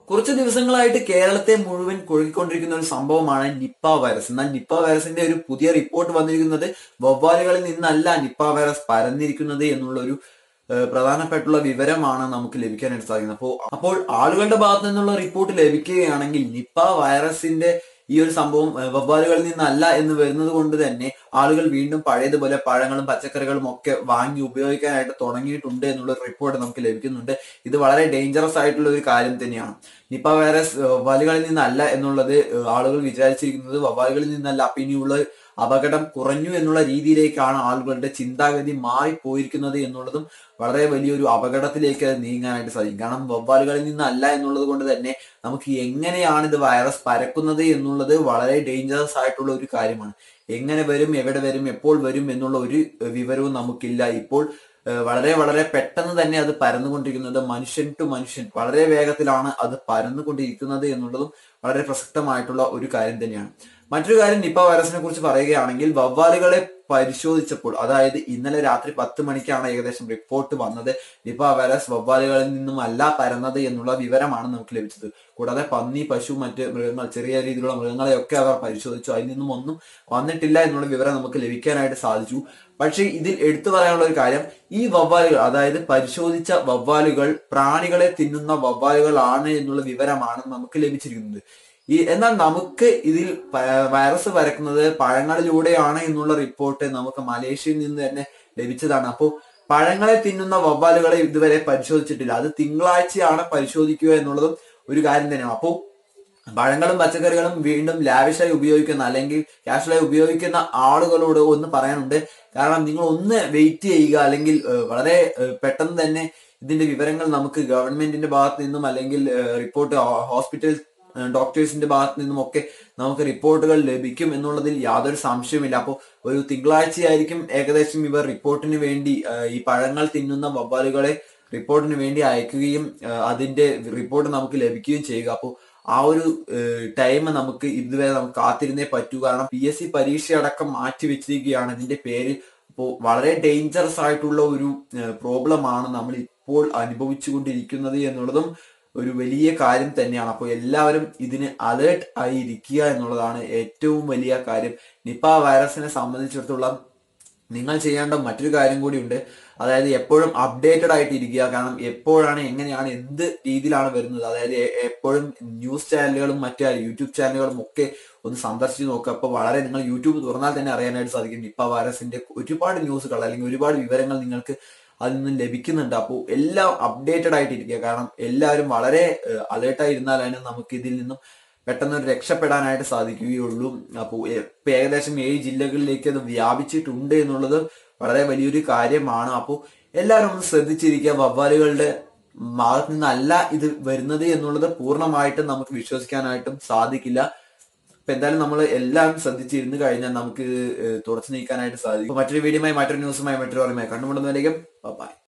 കുറച്ച് ദിവസങ്ങളായിട്ട് കേരളത്തെ മുഴുവൻ കൊഴുകിക്കൊണ്ടിരിക്കുന്ന ഒരു സംഭവമാണ് നിപ്പ വൈറസ് എന്നാൽ നിപ്പ വൈറസിന്റെ ഒരു പുതിയ റിപ്പോർട്ട് വന്നിരിക്കുന്നത് വവ്വാലുകളിൽ നിന്നല്ല നിപ്പ വൈറസ് പരന്നിരിക്കുന്നത് എന്നുള്ള ഒരു ഏഹ്, പ്രധാനപ്പെട്ടുള്ള വിവരമാണ് നമുക്ക് ലഭിക്കാനായിട്ട് സാധിക്കുന്നത് അപ്പോൾ അപ്പോൾ ആളുകളുടെ ഭാഗത്തു നിന്നുള്ള റിപ്പോർട്ട് ലഭിക്കുകയാണെങ്കിൽ നിപ്പ വൈറസിന്റെ ഈ ഒരു സംഭവം ഏഹ്, വവ്വാലുകളിൽ നിന്നല്ല എന്ന് വരുന്നത് കൊണ്ട് തന്നെ ആളുകൾ വീണ്ടും പഴയതുപോലെ പഴങ്ങളും പച്ചക്കറികളും ഒക്കെ വാങ്ങി ഉപയോഗിക്കാനായിട്ട് തുടങ്ങിയിട്ടുണ്ട് എന്നുള്ള റിപ്പോർട്ട് നമുക്ക് ലഭിക്കുന്നുണ്ട് ഇത് വളരെ ഡേഞ്ചറസ് ആയിട്ടുള്ള ഒരു കാര്യം തന്നെയാണ് നിപ്പ വൈറസ് ഏഹ്, വവ്വാലുകളിൽ നിന്നല്ല എന്നുള്ളത് ഏഹ്, ആളുകൾ വിചാരിച്ചിരിക്കുന്നത് വവ്വാലുകളിൽ നിന്നല്ല അപ്പൊ ഇനിയുള്ള അപകടം കുറഞ്ഞു എന്നുള്ള രീതിയിലേക്കാണ് ആളുകളുടെ ചിന്താഗതി മാറിപ്പോയിരിക്കുന്നത് എന്നുള്ളതും വളരെ വലിയൊരു അപകടത്തിലേക്ക് അത് നീങ്ങാനായിട്ട് സാധിക്കും കാരണം വവ്വാലുകളിൽ നിന്നല്ല എന്നുള്ളത് കൊണ്ട് തന്നെ നമുക്ക് എങ്ങനെയാണ് ഇത് വൈറസ് പരക്കുന്നത് എന്നുള്ളത് വളരെ ഡേഞ്ചറസ് ആയിട്ടുള്ള ഒരു കാര്യമാണ് എങ്ങനെ വരും എവിടെ വരും എപ്പോൾ വരും എന്നുള്ള ഒരു ഏഹ്, വിവരവും നമുക്കില്ല ഇപ്പോൾ ഏഹ്, വളരെ വളരെ പെട്ടെന്ന് തന്നെ അത് പരന്നുകൊണ്ടിരിക്കുന്നത് മനുഷ്യൻ ടു മനുഷ്യൻ വളരെ വേഗത്തിലാണ് അത് പരന്നുകൊണ്ടിരിക്കുന്നത് എന്നുള്ളതും വളരെ പ്രസക്തമായിട്ടുള്ള ഒരു കാര്യം തന്നെയാണ് മറ്റൊരു കാര്യം നിപ്പ വൈറസിനെ കുറിച്ച് പറയുകയാണെങ്കിൽ വവ്വാലുകളെ പരിശോധിച്ചപ്പോൾ അതായത് ഇന്നലെ രാത്രി പത്ത് മണിക്കാണ് ഏകദേശം റിപ്പോർട്ട് വന്നത് നിപ്പ വൈറസ് വവ്വാലുകളിൽ നിന്നും അല്ല പരന്നത് എന്നുള്ള വിവരമാണ് നമുക്ക് ലഭിച്ചത് കൂടാതെ പന്നി പശു മറ്റ് മൃഗങ്ങൾ ചെറിയ രീതിയിലുള്ള മൃഗങ്ങളെയൊക്കെ അവർ പരിശോധിച്ചു അതിൽ നിന്നും ഒന്നും വന്നിട്ടില്ല എന്നുള്ള വിവരം നമുക്ക് ലഭിക്കാനായിട്ട് സാധിച്ചു പക്ഷേ ഇതിൽ എടുത്തു പറയാനുള്ള ഒരു കാര്യം ഈ വവ്വാലുകൾ അതായത് പരിശോധിച്ച വവ്വാലുകൾ പ്രാണികളെ തിന്നുന്ന വവ്വാലുകളാണ് എന്നുള്ള വിവരമാണ് നമുക്ക് ലഭിച്ചിരിക്കുന്നത് ഈ എന്നാൽ നമുക്ക് ഇതിൽ പ- വൈറസ് പരക്കുന്നത് പഴങ്ങളിലൂടെയാണ് എന്നുള്ള റിപ്പോർട്ട് നമുക്ക് മലേഷ്യയിൽ നിന്ന് തന്നെ ലഭിച്ചതാണ് അപ്പോൾ പഴങ്ങളെ തിന്നുന്ന വവ്വാലുകളെ ഇതുവരെ പരിശോധിച്ചിട്ടില്ല അത് തിങ്കളാഴ്ചയാണ് പരിശോധിക്കുക എന്നുള്ളതും ഒരു കാര്യം തന്നെയാണ് അപ്പോൾ പഴങ്ങളും പച്ചക്കറികളും വീണ്ടും ലാവിഷായി ഉപയോഗിക്കുന്ന അല്ലെങ്കിൽ ക്യാഷ്വലായി ഉപയോഗിക്കുന്ന ആളുകളോട് ഒന്ന് പറയാനുണ്ട് കാരണം നിങ്ങൾ ഒന്ന് വെയിറ്റ് ചെയ്യുക അല്ലെങ്കിൽ ഏഹ്, വളരെ ഏഹ്, പെട്ടെന്ന് തന്നെ ഇതിന്റെ വിവരങ്ങൾ നമുക്ക് ഗവൺമെന്റിന്റെ ഭാഗത്ത് നിന്നും അല്ലെങ്കിൽ റിപ്പോർട്ട് ഹോസ്പിറ്റൽ ഡോക്ടേഴ്സിന്റെ ഭാഗത്ത് നിന്നും ഒക്കെ നമുക്ക് റിപ്പോർട്ടുകൾ ലഭിക്കും എന്നുള്ളതിൽ യാതൊരു സംശയവുമില്ല അപ്പോൾ ഒരു തിങ്കളാഴ്ചയായിരിക്കും ഏകദേശം ഇവർ റിപ്പോർട്ടിന് വേണ്ടി ഏഹ്, ഈ പഴങ്ങൾ തിന്നുന്ന വവ്വാലുകളെ റിപ്പോർട്ടിന് വേണ്ടി അയക്കുകയും ഏഹ്, അതിന്റെ റിപ്പോർട്ട് നമുക്ക് ലഭിക്കുകയും ചെയ്യുക അപ്പോൾ ആ ഒരു ടൈം നമുക്ക് ഇതുവരെ നമുക്ക് കാത്തിരുന്നേ പറ്റൂ കാരണം പി എസ് സി പരീക്ഷ അടക്കം മാറ്റി വെച്ചിരിക്കുകയാണ് ഇതിന്റെ പേര് അപ്പോൾ വളരെ ഡേഞ്ചറസ് ആയിട്ടുള്ള ഒരു പ്രോബ്ലം ആണ് നമ്മൾ ഇപ്പോൾ അനുഭവിച്ചുകൊണ്ടിരിക്കുന്നത് എന്നുള്ളതും ഒരു വലിയ കാര്യം തന്നെയാണ് അപ്പോൾ എല്ലാവരും ഇതിന് അലേർട്ട് ആയി ഇരിക്കുക എന്നുള്ളതാണ് ഏറ്റവും വലിയ കാര്യം നിപ്പ വൈറസിനെ സംബന്ധിച്ചിടത്തോളം നിങ്ങൾ ചെയ്യേണ്ട മറ്റൊരു കാര്യം കൂടിയുണ്ട് അതായത് എപ്പോഴും അപ്ഡേറ്റഡ് ആയിട്ട് ഇരിക്കുക കാരണം എപ്പോഴാണ് എങ്ങനെയാണ് എന്ത് രീതിയിലാണ് വരുന്നത് അതായത് എ- എപ്പോഴും ന്യൂസ് ചാനലുകളും മറ്റു യൂട്യൂബ് ചാനലുകളും ഒക്കെ ഒന്ന് സന്ദർശിച്ച് നോക്കുക അപ്പോൾ വളരെ നിങ്ങൾ യൂട്യൂബ് തുറന്നാൽ തന്നെ അറിയാനായിട്ട് സാധിക്കും നിപ്പ വൈറസിന്റെ ഒരുപാട് ന്യൂസുകൾ അല്ലെങ്കിൽ ഒരുപാട് വിവരങ്ങൾ നിങ്ങൾക്ക് അതിൽ നിന്ന് ലഭിക്കുന്നുണ്ട് അപ്പോൾ എല്ലാം അപ്ഡേറ്റഡ് ആയിട്ട് ഇരിക്കുക കാരണം എല്ലാവരും വളരെ അലേർട്ടായി ഇരുന്നാലാണ് നമുക്ക് ഇതിൽ നിന്നും പെട്ടെന്ന് ഒരു രക്ഷപ്പെടാനായിട്ട് സാധിക്കുകയുള്ളൂ അപ്പോൾ ഇപ്പൊ ഏകദേശം ഏഴ് ജില്ലകളിലേക്ക് അത് വ്യാപിച്ചിട്ടുണ്ട് എന്നുള്ളത് വളരെ വലിയൊരു കാര്യമാണ് അപ്പോൾ എല്ലാവരും ഒന്ന് ശ്രദ്ധിച്ചിരിക്കുക വവ്വാലുകളുടെ ഭാഗത്ത് നിന്നല്ല ഇത് വരുന്നത് എന്നുള്ളത് പൂർണ്ണമായിട്ടും നമുക്ക് വിശ്വസിക്കാനായിട്ടും സാധിക്കില്ല അപ്പൊ എന്തായാലും നമ്മൾ എല്ലാം ശ്രദ്ധിച്ചിരുന്നു കഴിഞ്ഞാൽ നമുക്ക് ഏഹ് തുടച്ചു നീക്കാനായിട്ട് സാധിക്കും അപ്പൊ മറ്റൊരു വീഡിയോയുമായി മറ്റൊരു ന്യൂസുമായി മറ്റൊരു ഓർമ്മയായി കണ്ടുമുട്ടുന്നതിലേക്കും ബൈ